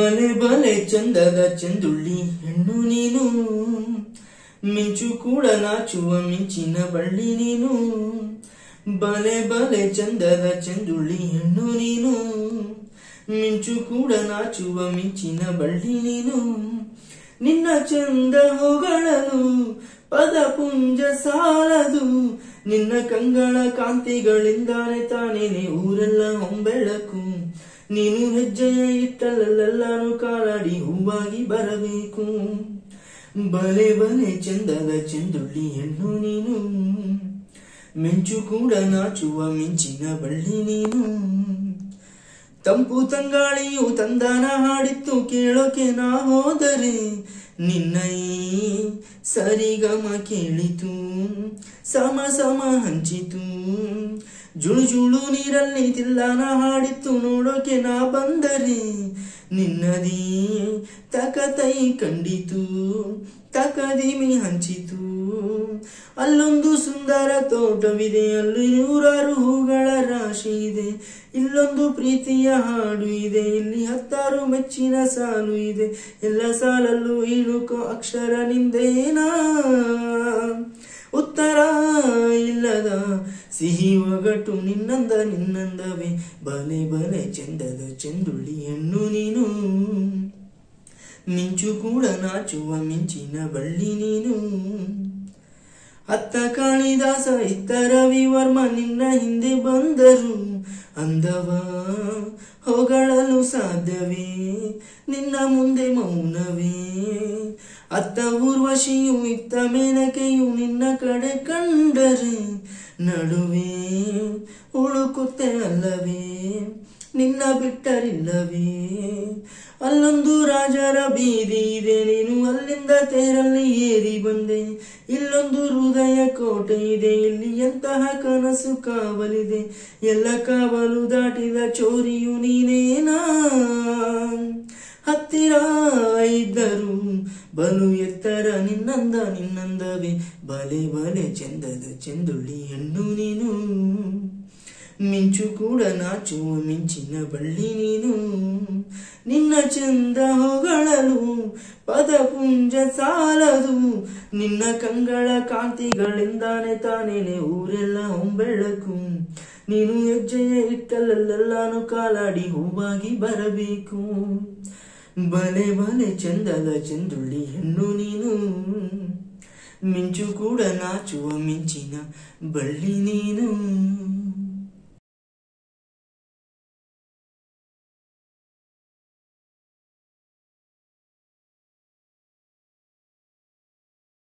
ಬಲೆ ಬಲೆ ಚಂದದ ಚಂದುಳ್ಳಿ ಹೆಣ್ಣು ನೀನು ಮಿಂಚು ಕೂಡ ನಾಚುವ ಮಿಂಚಿನ ಬಳ್ಳಿ ನೀನು ಬಲೆ ಬಲೆ ಚಂದದ ಚಂದುಳ್ಳಿ ಹೆಣ್ಣು ನೀನು ಮಿಂಚು ಕೂಡ ನಾಚುವ ಮಿಂಚಿನ ಬಳ್ಳಿ ನೀನು ನಿನ್ನ ಚಂದ ಹೊಗಳಲು ಪದ ಪುಂಜ ಸಾಲದು ನಿನ್ನ ಕಂಗಳ ಕಾಂತಿಗಳಿಂದಾನೆ ತಾನೇನೆ ಊರೆಲ್ಲ ಹೊಂಬೆಳಕು ನೀನು ಹೆಜ್ಜೆಯ ಇಟ್ಟಲ್ಲೆಲ್ಲಾನು ಕಾಲಾಡಿ ಹೂವಾಗಿ ಬರಬೇಕು ಬಲೆ ಬಲೆ ಚಂದದ ಚೆಂದುಳ್ಳಿ ಹೆಣ್ಣು ನೀನು ಮಿಂಚು ಕೂಡ ನಾಚುವ ಮಿಂಚಿನ ಬಳ್ಳಿ ನೀನು ತಂಪು ತಂಗಾಳಿಯು ತಂದಾನ ಹಾಡಿತ್ತು ಕೇಳೋಕೆ ನಾ ಹೋದರೆ ನಿನ್ನ ಈ ಸರಿಗಮ ಕೇಳಿತು ಸಮ ಸಮ ಹಂಚಿತು ಜುಳು ಜುಳು ನೀರಲ್ಲಿ ತಿಲ್ಲಾನ ಹಾಡಿತ್ತು ನೋಡೋಕೆ ನಾ ಬಂದರೆ ನಿನ್ನದಿ ತಕತೈ ಕಂಡಿತು ತಕದಿಮಿ ಹಂಚಿತು ಅಲ್ಲೊಂದು ಸುಂದರ ತೋಟವಿದೆ ಅಲ್ಲಿ ನೂರಾರು ಹೂಗಳ ರಾಶಿ ಇದೆ ಇಲ್ಲೊಂದು ಪ್ರೀತಿಯ ಹಾಡು ಇದೆ ಇಲ್ಲಿ ಹತ್ತಾರು ಮೆಚ್ಚಿನ ಸಾಲು ಇದೆ ಎಲ್ಲ ಸಾಲಲ್ಲೂ ಇಳುಕೋ ಅಕ್ಷರ ನಿಂದೇನಾ ಉತ್ತರ ಇಲ್ಲದ ಸಿಹಿ ಒಗಟು ನಿನ್ನಂದ ನಿನ್ನಂದವೇ ಬಲೆ ಬಲೆ ಚಂದದ ಚೆಂದುಳ್ಳಿ ಹೆಣ್ಣು ನೀನು ಮಿಂಚು ಕೂಡ ನಾಚುವ ಮಿಂಚಿನ ಬಳ್ಳಿ ನೀನು ಅತ್ತ ಕಾಳಿದಾಸ ಇತ್ತ ರವಿ ವರ್ಮ ನಿನ್ನ ಹಿಂದೆ ಬಂದರು ಅಂದವ ಹೊಗಳಲು ಸಾಧ್ಯವೇ ನಿನ್ನ ಮುಂದೆ ಮೌನವೇ ಅತ್ತ ಊರ್ವಶಿಯು ಇತ್ತ ಮೇನಕೆಯು ನಿನ್ನ ಕಡೆ ಕಂಡರೆ ನಡುವೆ ಉಳುಕುತ್ತೆ ಅಲ್ಲವೇ ನಿನ್ನ ಬಿಟ್ಟರಿಲ್ಲವೇ ಅಲ್ಲೊಂದು ರಾಜರ ಬೀದಿ ಇದೆ ನೀನು ಅಲ್ಲಿಂದ ತೇರಲ್ಲಿ ಏರಿ ಬಂದೆ ಇಲ್ಲೊಂದು ಹೃದಯ ಕೋಟೆ ಇದೆ ಇಲ್ಲಿ ಎಂತಹ ಕನಸು ಕಾವಲಿದೆ ಎಲ್ಲ ಕಾವಲು ದಾಟಿದ ಚೋರಿಯು ನೀನೇನಾ ಹತ್ತಿರ ಇದ್ದರು ಬಲು ಎತ್ತರ ನಿನ್ನಂದ ನಿನ್ನಂದವೇ ಬಲೆ ಬಲೆ ಚಂದದ ಚೆಂದುಳ್ಳಿ ಹೆಣ್ಣು ನೀನು ಮಿಂಚು ಕೂಡ ನಾಚುವ ಮಿಂಚಿನ ಬಳ್ಳಿ ನೀನು ನಿನ್ನ ಚಂದ ಹೊಗಳಲು ಪದ ಪುಂಜ ಸಾಲದು ನಿನ್ನ ಕಂಗಳ ಕಾಂತಿಗಳಿಂದಾನೆ ತಾನೇನೆ ಊರೆಲ್ಲ ಹೊಂಬೆಳಕು ನೀನು ಹೆಜ್ಜೆಯ ಇಟ್ಟಲ್ಲೆಲ್ಲಾನು ಕಾಲಾಡಿ ಹೂವಾಗಿ ಬರಬೇಕು ಬಲೆ ಬಲೆ ಚಂದದ ಚೆಂದುಳ್ಳಿ ಹೆಣ್ಣು ನೀನು ಮಿಂಚು ಕೂಡ ನಾಚುವ ಮಿಂಚಿನ ಬಳ್ಳಿ ನೀನು